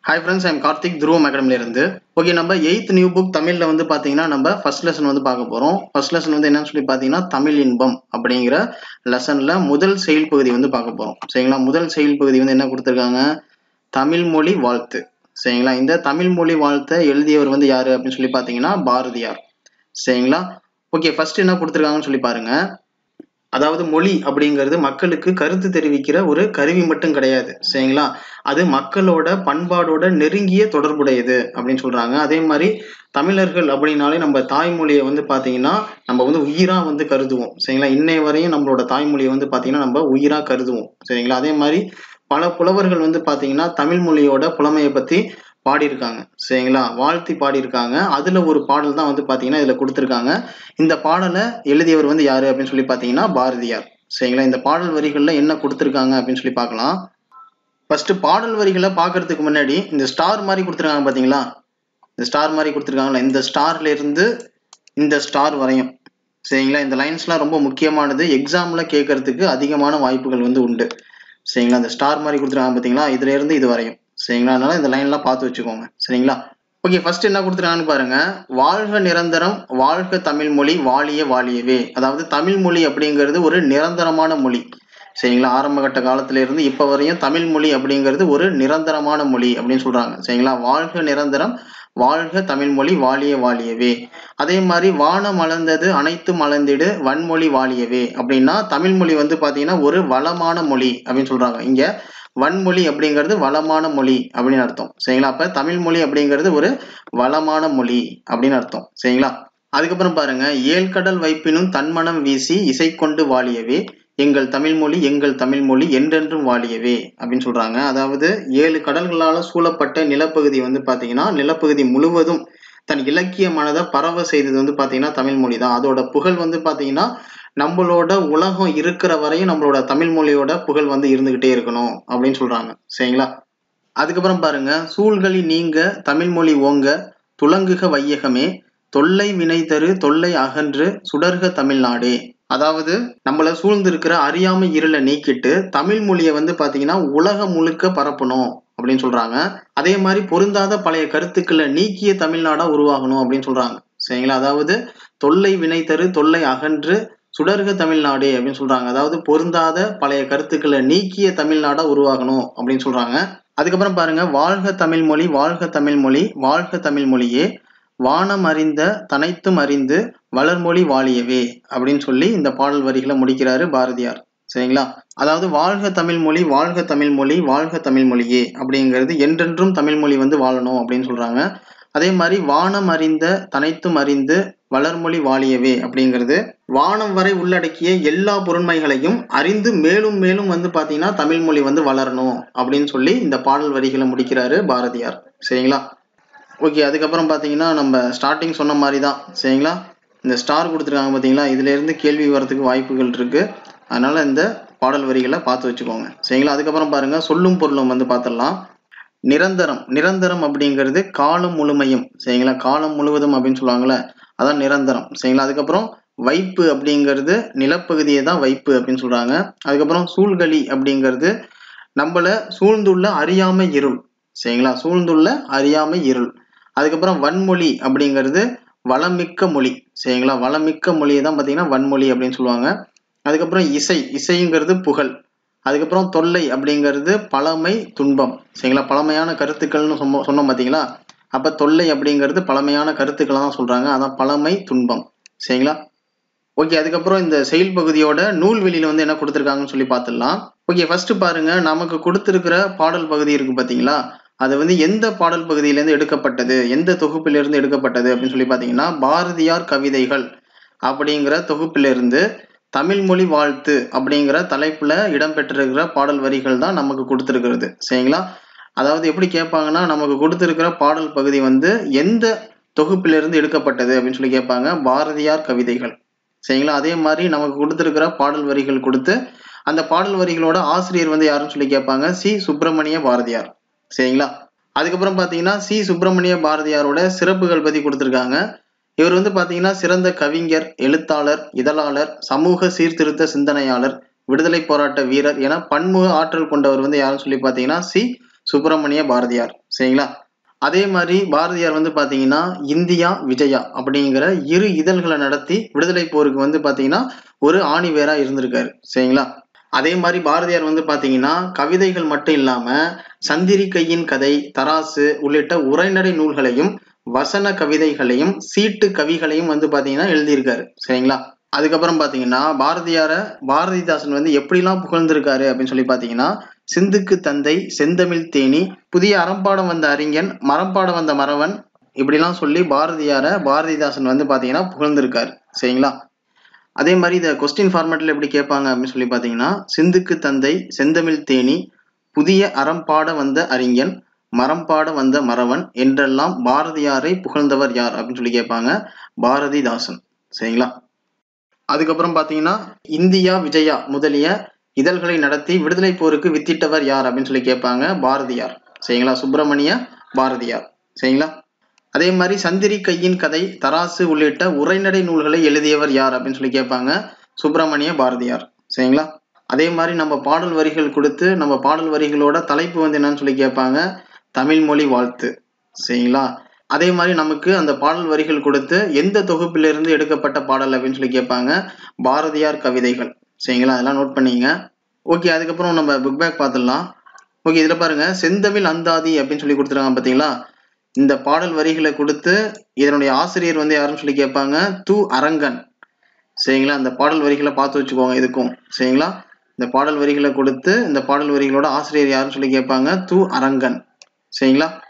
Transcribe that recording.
hi friends I'm Karthik துருவம் அகாடமில இருந்து okay நம்ம எயித் நியூ புக் தமிழ்ல வந்து பாத்தீங்கன்னா நம்ம ஃபர்ஸ்ட் லெசன் வந்து பார்க்க போறோம் ஃபர்ஸ்ட் லெசன் வந்து என்னன்னு சொல்லி பாத்தீங்கன்னா தமிழ் இன்பம் அப்படிங்கிற லெசன்ல முதல் செயல் பகுதி வந்து பார்க்க போறோம் சரிங்களா முதல் செயல் பகுதி வந்து என்ன கொடுத்துருக்காங்க தமிழ் மொழி வாழ்த்து சரிங்களா இந்த தமிழ் மொழி வாழ்த்தை எழுதியவர் வந்து யாரு அப்படின்னு சொல்லி பாத்தீங்கன்னா பாரதியார் சரிங்களா ஓகே ஃபர்ஸ்ட் என்ன கொடுத்துருக்காங்கன்னு சொல்லி பாருங்க அதாவது மொழி அப்படிங்கிறது மக்களுக்கு கருத்து தெரிவிக்கிற ஒரு கருவி மட்டும் கிடையாது சரிங்களா அது மக்களோட பண்பாடோட நெருங்கிய தொடர்புடையது அப்படின்னு சொல்றாங்க அதே மாதிரி தமிழர்கள் அப்படின்னாலே நம்ம தாய்மொழியை வந்து பாத்தீங்கன்னா நம்ம வந்து உயிரா வந்து கருதுவோம் சரிங்களா இன்னைய வரையும் நம்மளோட தாய்மொழியை வந்து பாத்தீங்கன்னா நம்ம உயிரா கருதுவோம் சரிங்களா அதே மாதிரி பல புலவர்கள் வந்து பாத்தீங்கன்னா தமிழ் மொழியோட புலமையை பத்தி பாடியிருக்காங்க சரிங்களா வாழ்த்தி பாடியிருக்காங்க அதுல ஒரு பாடல் தான் வந்து பாத்தீங்கன்னா இதுல கொடுத்துருக்காங்க இந்த பாடலை எழுதியவர் வந்து யாரு அப்படின்னு சொல்லி பாத்தீங்கன்னா பாரதியார் சரிங்களா இந்த பாடல் வரிகள்ல என்ன கொடுத்துருக்காங்க அப்படின்னு சொல்லி பார்க்கலாம் ஃபர்ஸ்ட் பாடல் வரிகளை பார்க்கறதுக்கு முன்னாடி இந்த ஸ்டார் மாதிரி கொடுத்துருக்காங்க பாத்தீங்களா இந்த ஸ்டார் மாதிரி கொடுத்துருக்காங்களா இந்த ஸ்டார்ல இருந்து இந்த ஸ்டார் வரையும் சரிங்களா இந்த லைன்ஸ்லாம் ரொம்ப முக்கியமானது எக்ஸாம்ல கேட்கறதுக்கு அதிகமான வாய்ப்புகள் வந்து உண்டு சரிங்களா இந்த ஸ்டார் மாதிரி கொடுத்துருக்காங்க பாத்தீங்களா இதுல இருந்து இது வரையும் சரிங்களா அதனால இந்த லைன்லாம் பார்த்து வச்சுக்கோங்க சரிங்களா ஓகே ஃபர்ஸ்ட் என்ன கொடுத்துருக்காங்கன்னு பாருங்க வாழ்க நிரந்தரம் வாழ்க தமிழ் மொழி வாழிய வாழியவே அதாவது தமிழ் மொழி அப்படிங்கிறது ஒரு நிரந்தரமான மொழி சரிங்களா ஆரம்ப கட்ட காலத்துல இருந்து இப்ப வரையும் தமிழ் மொழி அப்படிங்கிறது ஒரு நிரந்தரமான மொழி அப்படின்னு சொல்றாங்க சரிங்களா வாழ்க நிரந்தரம் வாழ்க தமிழ் மொழி வாழிய வாழியவே அதே மாதிரி வானம் மலர்ந்தது அனைத்து மலர்ந்திடு வன்மொழி வாழியவே அப்படின்னா தமிழ் மொழி வந்து பாத்தீங்கன்னா ஒரு வளமான மொழி அப்படின்னு சொல்றாங்க இங்க வன்மொழி அப்படிங்கிறது வளமான மொழி அப்படின்னு அர்த்தம் சரிங்களா அப்ப தமிழ் மொழி அப்படிங்கிறது ஒரு வளமான மொழி அப்படின்னு அர்த்தம் சரிங்களா அதுக்கப்புறம் பாருங்க ஏழ்கடல் வைப்பினும் தன்மனம் வீசி இசை கொண்டு வாழியவே எங்கள் தமிழ் மொழி எங்கள் தமிழ் மொழி என்றென்றும் வாழியவே அப்படின்னு சொல்றாங்க அதாவது ஏழு கடல்களால சூழப்பட்ட நிலப்பகுதி வந்து பாத்தீங்கன்னா நிலப்பகுதி முழுவதும் தன் இலக்கிய மனதை பரவ செய்தது வந்து பாத்தீங்கன்னா தமிழ் மொழி தான் அதோட புகழ் வந்து பாத்தீங்கன்னா நம்மளோட உலகம் இருக்கிற வரையும் நம்மளோட தமிழ் மொழியோட புகழ் வந்து இருந்துகிட்டே இருக்கணும் அப்படின்னு சொல்றாங்க சரிங்களா அதுக்கப்புறம் பாருங்க சூழ்களி நீங்க தமிழ் மொழி ஓங்க துலங்குக வையகமே தொல்லை வினை தரு தொல்லை அகன்று சுடர்க தமிழ்நாடே அதாவது நம்மளை சூழ்ந்திருக்கிற அறியாமை இருளை நீக்கிட்டு தமிழ் மொழியை வந்து பாத்தீங்கன்னா உலகம் முழுக்க பரப்பணும் அப்படின்னு சொல்றாங்க அதே மாதிரி பொருந்தாத பழைய கருத்துக்களை நீக்கிய தமிழ்நாடா உருவாகணும் அப்படின்னு சொல்றாங்க சரிங்களா அதாவது தொல்லை வினை தரு தொல்லை அகன்று சுடர்க தமிழ்நாடு அப்படின்னு சொல்றாங்க அதாவது பொருந்தாத பழைய கருத்துக்களை நீக்கிய தமிழ்நாடா உருவாகணும் அப்படின்னு சொல்றாங்க அதுக்கப்புறம் பாருங்க வாழ்க தமிழ் மொழி வாழ்க தமிழ் மொழி வாழ்க தமிழ் மொழியே வானம் அறிந்த தனைத்தும் அறிந்து வளர்மொழி வாழியவே அப்படின்னு சொல்லி இந்த பாடல் வரிகளை முடிக்கிறாரு பாரதியார் சரிங்களா அதாவது வாழ்க தமிழ் மொழி வாழ்க தமிழ் மொழி வாழ்க தமிழ் மொழியே அப்படிங்கிறது என்றென்றும் தமிழ் மொழி வந்து வாழணும் அப்படின்னு சொல்றாங்க அதே மாதிரி வானம் அறிந்த தனைத்தும் அறிந்து வளர்மொழி வாழியவே அப்படிங்கிறது வானம் வரை உள்ளடக்கிய எல்லா பொருண்மைகளையும் அறிந்து மேலும் மேலும் வந்து பாத்தீங்கன்னா தமிழ் மொழி வந்து வளரணும் அப்படின்னு சொல்லி இந்த பாடல் வரிகளை முடிக்கிறாரு பாரதியார் சரிங்களா ஓகே அதுக்கப்புறம் பார்த்தீங்கன்னா நம்ம ஸ்டார்டிங் சொன்ன மாதிரி தான் சரிங்களா இந்த ஸ்டார் கொடுத்துருக்காங்க பார்த்தீங்களா இதுல இருந்து கேள்வி வரதுக்கு வாய்ப்புகள் இருக்கு அதனால இந்த பாடல் வரிகளை பார்த்து வச்சுக்கோங்க சரிங்களா அதுக்கப்புறம் பாருங்க சொல்லும் பொருளும் வந்து பார்த்துடலாம் நிரந்தரம் நிரந்தரம் அப்படிங்கிறது காலம் முழுமையும் சரிங்களா காலம் முழுவதும் அப்படின்னு சொல்லுவாங்கல்ல அதான் நிரந்தரம் சரிங்களா அதுக்கப்புறம் வைப்பு அப்படிங்கிறது நிலப்பகுதியை தான் வைப்பு அப்படின்னு சொல்றாங்க அதுக்கப்புறம் சூழ்களி அப்படிங்கிறது நம்மள சூழ்ந்துள்ள அறியாமை இருள் சரிங்களா சூழ்ந்துள்ள அறியாமை இருள் அதுக்கப்புறம் வன்மொழி அப்படிங்கிறது வளமிக்க மொழி சரிங்களா வளமிக்க மொழியை தான் பார்த்தீங்கன்னா வன்மொழி அப்படின்னு சொல்லுவாங்க அதுக்கப்புறம் இசை இசைங்கிறது புகழ் அதுக்கப்புறம் தொல்லை அப்படிங்கிறது பழமை துன்பம் சரிங்களா பழமையான கருத்துக்கள்னு சொன்னோம் சொன்னோம் பார்த்தீங்களா அப்போ தொல்லை அப்படிங்கிறது பழமையான கருத்துக்களை தான் சொல்றாங்க அதான் பழமை துன்பம் சரிங்களா ஓகே அதுக்கப்புறம் இந்த செயல் பகுதியோட நூல்வெளியில வந்து என்ன கொடுத்துருக்காங்கன்னு சொல்லி பார்த்துடலாம் ஓகே ஃபர்ஸ்ட் பாருங்க நமக்கு கொடுத்துருக்கிற பாடல் பகுதி இருக்கு பார்த்தீங்களா அது வந்து எந்த பாடல் பகுதியிலேருந்து எடுக்கப்பட்டது எந்த தொகுப்பிலிருந்து எடுக்கப்பட்டது அப்படின்னு சொல்லி பார்த்தீங்கன்னா பாரதியார் கவிதைகள் அப்படிங்கிற தொகுப்பிலிருந்து தமிழ் மொழி வாழ்த்து அப்படிங்கிற தலைப்புல இடம்பெற்றிருக்கிற பாடல் வரிகள் தான் நமக்கு கொடுத்துருக்கிறது சரிங்களா அதாவது எப்படி கேட்பாங்கன்னா நமக்கு கொடுத்துருக்கிற பாடல் பகுதி வந்து எந்த தொகுப்பிலிருந்து எடுக்கப்பட்டது அப்படின்னு சொல்லி கேட்பாங்க பாரதியார் கவிதைகள் சரிங்களா அதே மாதிரி நமக்கு கொடுத்துருக்கிற பாடல் வரிகள் கொடுத்து அந்த பாடல் வரிகளோட ஆசிரியர் வந்து யாருன்னு சொல்லி கேட்பாங்க சி சுப்பிரமணிய பாரதியார் சரிங்களா அதுக்கப்புறம் பார்த்தீங்கன்னா சி சுப்பிரமணிய பாரதியாரோட சிறப்புகள் பத்தி கொடுத்துருக்காங்க இவர் வந்து பாத்தீங்கன்னா சிறந்த கவிஞர் எழுத்தாளர் இதழாளர் சமூக சீர்திருத்த சிந்தனையாளர் விடுதலை போராட்ட வீரர் என பன்முக ஆற்றல் கொண்டவர் வந்து யாருன்னு சொல்லி பாத்தீங்கன்னா சி சுப்பிரமணிய பாரதியார் சரிங்களா அதே மாதிரி பாரதியார் வந்து பாத்தீங்கன்னா இந்தியா விஜயா அப்படிங்கிற இரு இதழ்களை நடத்தி விடுதலை போருக்கு வந்து பாத்தீங்கன்னா ஒரு ஆணிவேரா இருந்திருக்காரு சரிங்களா அதே மாதிரி பாரதியார் வந்து பாத்தீங்கன்னா கவிதைகள் மட்டும் இல்லாம சந்திரிகையின் கதை தராசு உள்ளிட்ட உரைநடை நூல்களையும் வசன கவிதைகளையும் சீட்டு கவிகளையும் வந்து பாத்தீங்கன்னா எழுதியிருக்காரு சரிங்களா அதுக்கப்புறம் பாத்தீங்கன்னா பாரதியார பாரதிதாசன் வந்து எப்படிலாம் புகழ்ந்திருக்காரு அப்படின்னு சொல்லி பாத்தீங்கன்னா சிந்துக்கு தந்தை செந்தமிழ் தேனி புதிய அறம்பாடம் வந்த அறிஞன் மரம்பாடம் வந்த மறவன் இப்படிலாம் சொல்லி பாரதியார பாரதிதாசன் வந்து பாத்தீங்கன்னா புகழ்ந்திருக்காரு சரிங்களா அதே மாதிரி இதை கொஸ்டின் ஃபார்மேட்ல எப்படி கேட்பாங்க அப்படின்னு சொல்லி பாத்தீங்கன்னா சிந்துக்கு தந்தை செந்தமிழ் தேனி புதிய அறம்பாட வந்த அறிஞன் மரம்பாட வந்த மறவன் என்றெல்லாம் பாரதியாரை புகழ்ந்தவர் யார் அப்படின்னு சொல்லி கேட்பாங்க பாரதிதாசன் சரிங்களா அதுக்கப்புறம் பாத்தீங்கன்னா இந்தியா விஜயா முதலிய இதழ்களை நடத்தி விடுதலை போருக்கு வித்திட்டவர் யார் அப்படின்னு சொல்லி கேட்பாங்க பாரதியார் சரிங்களா சுப்பிரமணிய பாரதியார் சரிங்களா அதே மாதிரி சந்திரி கையின் கதை தராசு உள்ளிட்ட உரைநடை நூல்களை எழுதியவர் யார் அப்படின்னு சொல்லி கேட்பாங்க சுப்பிரமணிய பாரதியார் சரிங்களா அதே மாதிரி நம்ம பாடல் வரிகள் கொடுத்து நம்ம பாடல் வரிகளோட தலைப்பு வந்து என்னன்னு சொல்லி கேட்பாங்க தமிழ் மொழி வாழ்த்து சரிங்களா அதே மாதிரி நமக்கு அந்த பாடல் வரிகள் கொடுத்து எந்த தொகுப்பிலிருந்து எடுக்கப்பட்ட பாடல் அப்படின்னு சொல்லி கேட்பாங்க பாரதியார் கவிதைகள் சரிங்களா அதெல்லாம் நோட் பண்ணிங்க ஓகே அதுக்கப்புறம் நம்ம புக் பேக் பார்த்துடலாம் ஓகே இதில் பாருங்க செந்தமிழ் அந்தாதி அப்படின்னு சொல்லி கொடுத்துருக்காங்க பார்த்தீங்களா இந்த பாடல் வரிகளை கொடுத்து இதனுடைய ஆசிரியர் வந்து யாருன்னு சொல்லி கேட்பாங்க து அரங்கன் சரிங்களா அந்த பாடல் வரிகளை பார்த்து வச்சுக்கோங்க இதுக்கும் சரிங்களா இந்த பாடல் வரிகளை கொடுத்து இந்த பாடல் வரிகளோட ஆசிரியர் யாருன்னு சொல்லி கேட்பாங்க து அரங்கன் சரிங்களா